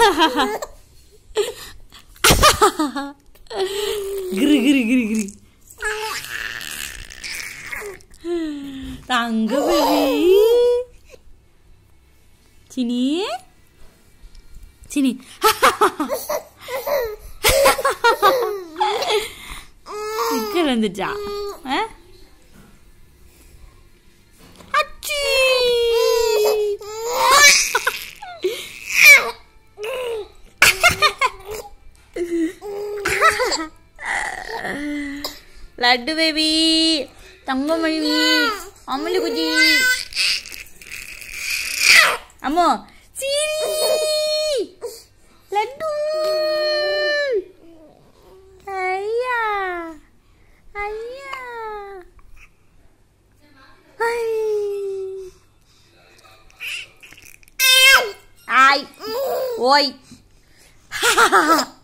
கிரு கிரு கிரு கிரு தங்க பேபி சினி சினி சிக்கல் வந்துச்சா ஆ? அச்சி லட்டு பேபி தங்கமணி அம்மலி குஜி அம்மோ சீரி லட்டு ஐயா ஐயா ஐ ஆய் ஓய்